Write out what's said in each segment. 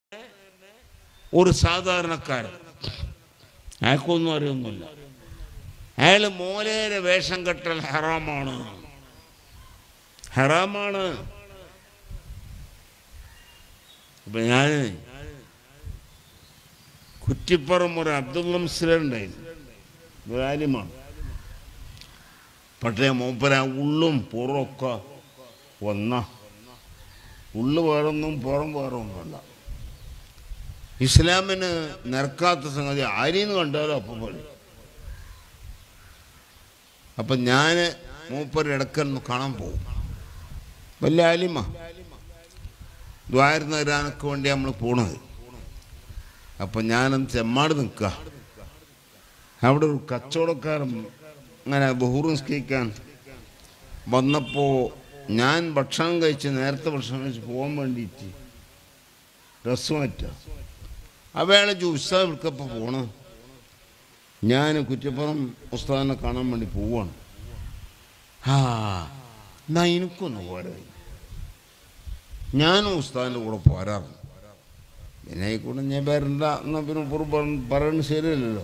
ഒരു സാധാരണക്കാരൻ അയാൾക്കൊന്നും അറിയൊന്നുമില്ല അയാൾ മോലേരെ വേഷം കെട്ടൽ ഹറാമാണ് ഹറാമാണ് ഇപ്പൊ ഞാൻ കുറ്റിപ്പുറം ഒരു അബ്ദുള്ള മുസ്ലിമുണ്ടായിരുന്നു കാര്യമാണ് പക്ഷേ മൂപ്പര ഉള്ളും പുറമൊക്കെ ഒന്ന ഉള്ളു വേറൊന്നും പുറം വേറൊന്നുമല്ല ഇസ്ലാമിന് നിരക്കാത്ത സംഗതി ആരെയും കണ്ടാലും അപ്പം പറയും അപ്പം ഞാൻ മൂപ്പര് ഇടയ്ക്കൊന്ന് കാണാൻ പോകും വലിയ ആലിമ ദ്വാരം തരാനൊക്കെ വേണ്ടി നമ്മൾ പോണത് അപ്പം ഞാനൊന്ന് ചെമ്മാട് നിൽക്കുക അവിടെ ഒരു കച്ചവടക്കാരൻ അങ്ങനെ ബഹൂറ് നിസ്കരിക്കാൻ വന്നപ്പോൾ ഞാൻ ഭക്ഷണം കഴിച്ച് നേരത്തെ ഭക്ഷണം കഴിച്ച് പോകാൻ വേണ്ടിയിട്ട് ഡ്രസ്സ് മാറ്റുക അവയാളെ ഉത്സാഹം വിളിക്കപ്പോൾ പോണ് ഞാൻ കുറ്റപ്പുറം ഉസ്താദിനെ കാണാൻ വേണ്ടി പോവാണ് ആ എന്നാ എനിക്കൊന്ന് പോരാ ഞാനും ഉസ്താദിൻ്റെ കൂടെ പോരാറുണ്ട് പിന്നെ ആയിക്കൂടെ ഞാൻ വരണ്ട എന്നാ പിന്നെ പുറം പറയുന്നത് ശരിയല്ലല്ലോ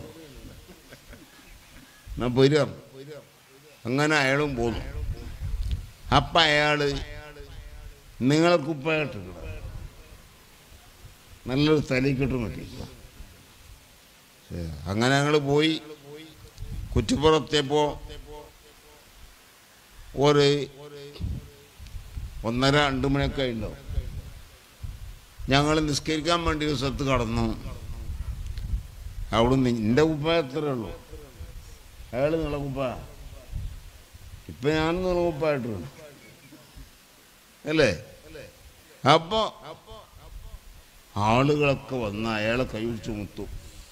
എന്നാ പോരാ അങ്ങനെ അയാളും പോന്നു അപ്പം അയാൾ നിങ്ങളെ കുപ്പായിട്ടില്ല നല്ലൊരു തലയ്ക്കിട്ടും കിട്ടിയില്ല അങ്ങനെ ഞങ്ങൾ പോയി കുറ്റിപ്പുറത്തെപ്പോൾ ഒരു ഒന്നര രണ്ട് മണിയൊക്കെ ഉണ്ടാവും ഞങ്ങൾ നിസ്കരിക്കാൻ വേണ്ടി ഒരു സ്ഥലത്ത് കടന്നു അവിടെ നിന്റെ കുപ്പ എത്രയേ ഉള്ളൂ അയാൾ നിങ്ങളെ കുപ്പ ഇപ്പൊ ഞാൻ നിങ്ങളെ കുപ്പായിട്ടുണ്ട് അല്ലേ അപ്പോ ആളുകളൊക്കെ വന്ന് അയാളെ കൈപിടിച്ച് മുത്തും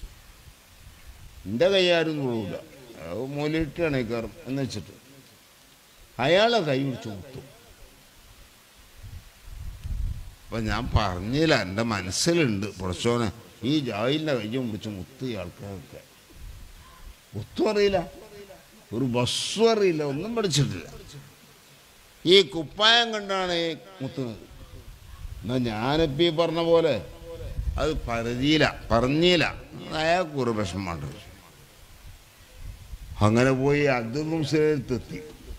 എൻ്റെ കൈയാരും തൊഴൂല അത് മൂലിട്ടാണ് കയറും എന്ന് വെച്ചിട്ട് അയാളെ കൈ പിടിച്ച് മുത്തും അപ്പൊ ഞാൻ പറഞ്ഞില്ല എൻ്റെ മനസ്സിലുണ്ട് പുറച്ചോനെ ഈ ജായിലിൻ്റെ കയ്യും പിടിച്ച് മുത്ത് ഈ ആൾക്കാരൊക്കെ ഒത്തും അറിയില്ല ഒരു ബസ്സും അറിയില്ല ഒന്നും പഠിച്ചിട്ടില്ല ഈ കുപ്പായം കണ്ടാണ് ഈ മുത്തുന്നത് എന്നാ ഞാനിപ്പോ ഈ പറഞ്ഞ പോലെ അത് പറഞ്ഞില്ല പറഞ്ഞില്ല അയാൾക്കൊരു വിഷമമുണ്ട് അങ്ങനെ പോയി അബ്ദുൽ സ്ഥലത്തെത്തി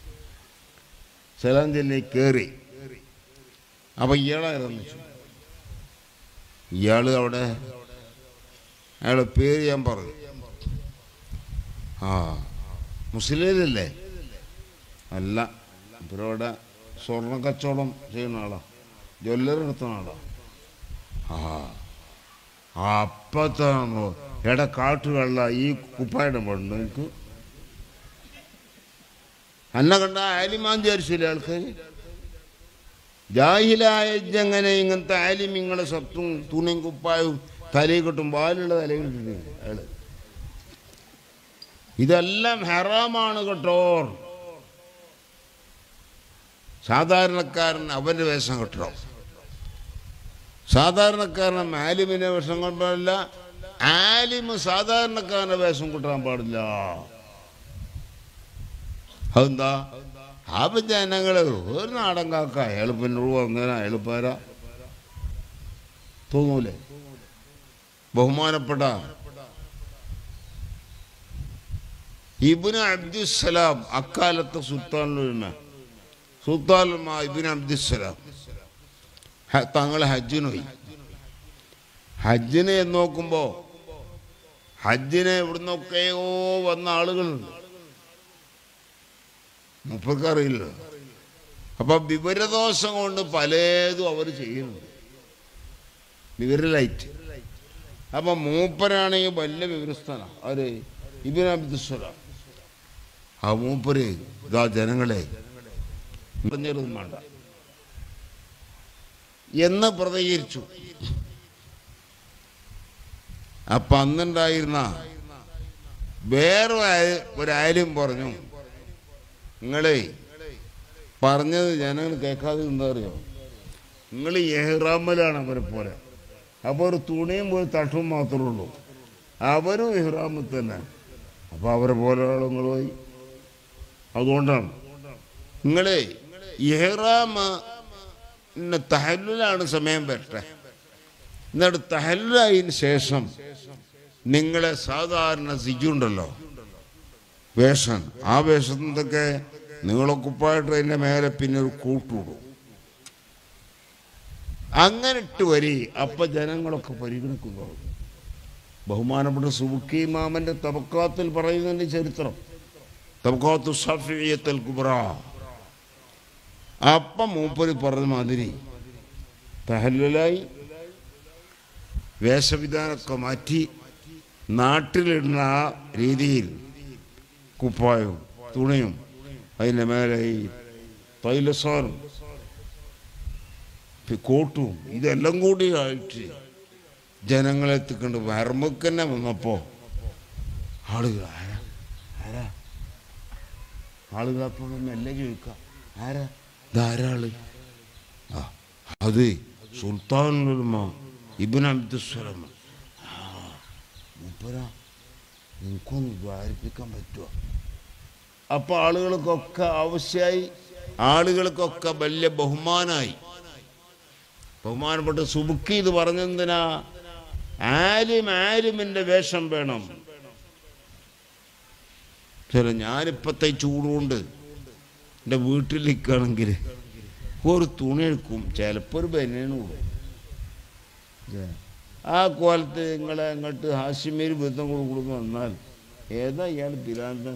സലാം ചെല്ലി കയറി അപ്പൊ ഇയാളായിരുന്നു വെച്ചു ഇയാള് അവിടെ അയാളെ പേര് ഞാൻ പറഞ്ഞു ആ മുസ്ലിമല്ലേ അല്ല ഇവരവിടെ സ്വർണ്ണ കച്ചവടം ചെയ്യുന്ന ആളാ ജ്വല്ലറി നടത്തുന്ന ആളാ ആ അപ്പത്താണോ എട കാട്ടുകള്ള ഈ കുപ്പായുടെ പണ്ട് എനിക്ക് അന്നെ കണ്ട ആലിമാൻ വിചാരിച്ചില്ല ആൾക്കാർ ജാഹിലായ എങ്ങനെ ഇങ്ങനത്തെ ആലിം ഇങ്ങളെ സത്തും തുണിയും കുപ്പായവും തലയിൽ കിട്ടും പാലുള്ള തലയിൽ കിട്ടുന്നില്ല അയാള് ഇതെല്ലാം ഹറാമാണ് കേട്ടോ സാധാരണക്കാരൻ അവൻ്റെ വേഷം കെട്ടണം സാധാരണക്കാരൻ ആലിമിൻ്റെ വേഷം കെട്ടാൻ പാടില്ല ആലിമ് സാധാരണക്കാരൻ്റെ വേഷം കിട്ടാൻ പാടില്ല അതെന്താ അപ്പൊ ജനങ്ങള് ഒരു നാടൻ കാക്ക അയാൾ പിന്നെ അങ്ങനെ അയാൾ പോരാ തോന്നൂലേ ബഹുമാനപ്പെട്ട ഇബിന് അബ്ദുസലാം അക്കാലത്തെ സുൽത്താനുലമ സുൽത്താനുലമ ഇബിന് അബ്ദുസലാം ഹ- തങ്ങൾ ഹജ്ജിന് പോയി ഹജ്ജിനെ എന്ന് നോക്കുമ്പോൾ ഹജ്ജിനെ ഇവിടുന്നൊക്കെയോ വന്ന ആളുകളുണ്ട് മുപ്പക്കറിയില്ല അപ്പൊ വിവരദോഷം കൊണ്ട് പലതും അവർ ചെയ്യുന്നുണ്ട് വിവരലൈറ്റ് അപ്പൊ മൂപ്പരാണെങ്കിൽ വലിയ വിവരസ്ഥാനാണ് അവര് ഇബിൻ അബ്ദുസ്വലാം ആ മൂപ്പര് ഇതാ ജനങ്ങളെ പറഞ്ഞതൊന്നും വേണ്ട എന്ന് പ്രതികരിച്ചു അപ്പൊ അന്നുണ്ടായിരുന്ന വേറെ ആയ- ഒരാരും പറഞ്ഞു നിങ്ങളെ പറഞ്ഞത് ജനങ്ങൾ കേൾക്കാതെ എന്താ അറിയോ നിങ്ങൾ എഹ്റാമലാണ് അവരെ പോലെ അപ്പോൾ ഒരു തുണിയും ഒരു തട്ടും മാത്രമേ ഉള്ളൂ അവരും ഇഹ്റാമിൽ തന്നെ അപ്പോൾ അവരെ പോലെ നിങ്ങൾ പോയി അതുകൊണ്ടാണ് നിങ്ങളെ ഇഹ്റാമ തഹല്ലുലാണ് സമയം വരട്ടെ എന്നിട്ട് തഹല്ലായതിന് ശേഷം നിങ്ങളെ സാധാരണ സിജുണ്ടല്ലോ വേഷം ആ വേഷത്തിൻ്റെയൊക്കെ നീളക്കുപ്പായിട്ട് അതിൻ്റെ മേലെ പിന്നെ ഒരു കൂട്ടുവിടും അങ്ങനെ ഇട്ട് വരി അപ്പൊ ജനങ്ങളൊക്കെ പരിഗണിക്കുന്നു ബഹുമാനപ്പെട്ട സുബുക്കി മാമന്റെ തബക്കാത്തിൽ പറയുന്നതിന്റെ ചരിത്രം തബക്കാത്തു സഫിയത്തൽ കുബ്ര അപ്പം മൂപ്പര് പറഞ്ഞ മാതിരി തഹല്ലായി വേഷവിധാനമൊക്കെ മാറ്റി നാട്ടിലിടുന്ന ആ രീതിയിൽ കുപ്പായവും തുണിയും അതിൻ്റെ മേലെ ഈ തൈലസാനും കോട്ടും ഇതെല്ലാം കൂടി ആയിട്ട് ജനങ്ങളെ എത്തിക്കൊണ്ട് വരമ്പക്ക് തന്നെ വന്നപ്പോൾ ആളുകൾ ആരാ ആരാ ആളുകൾ അപ്പോൾ മെല്ലെ ചോദിക്കാം ആരാ ധാരാള് ആ അത് സുൽത്താനുലുമ ഇബിൻ അബ്ദുസ്വലമ ആ മൂപ്പര നിങ്ങൾക്കൊന്ന് ദ്വാരിപ്പിക്കാൻ പറ്റുമോ അപ്പോൾ ആളുകൾക്കൊക്കെ ആവശ്യമായി ആളുകൾക്കൊക്കെ വലിയ ബഹുമാനായി ബഹുമാനപ്പെട്ട സുബുക്കി ഇത് പറഞ്ഞെന്തിനാ ആലിം ആലിമിന്റെ വേഷം വേണം ചില ഞാനിപ്പത്തെ ചൂടുകൊണ്ട് എൻ്റെ വീട്ടിൽ നിൽക്കുകയാണെങ്കിൽ ഒരു തുണി എടുക്കും ചിലപ്പോൾ ഒരു ബനിയനും ഇടും ല്ലേ? ആ കോലത്ത് നിങ്ങളെ അങ്ങോട്ട് ഹാഷിമേരി ബന്ധം കൊടുക്കുന്നു വന്നാൽ ഏതാ ഇയാൾ പിരാന്തൻ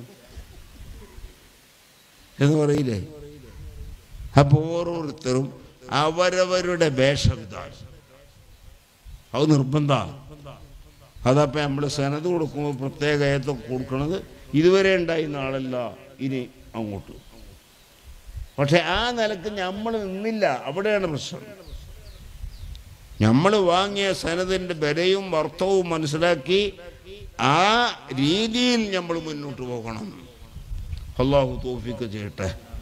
എന്ന് പറയില്ലേ അപ്പോൾ ഓരോരുത്തരും അവരവരുടെ വേഷവിധാനം അത് നിർബന്ധ അതപ്പോൾ നമ്മൾ സനത് കൊടുക്കുമ്പോൾ പ്രത്യേക ഏതൊക്കെ കൊടുക്കണത് ഇതുവരെ ഉണ്ടായിരുന്ന ആളല്ല ഇനി അങ്ങോട്ട് പക്ഷെ ആ നിലക്ക് നമ്മൾ നിന്നില്ല അവിടെയാണ് പ്രശ്നം നമ്മൾ വാങ്ങിയ സനതിൻ്റെ വിലയും അർത്ഥവും മനസ്സിലാക്കി ആ രീതിയിൽ നമ്മൾ മുന്നോട്ട് പോകണം അള്ളാഹു തോഫിക്ക് ചെയ്യട്ടെ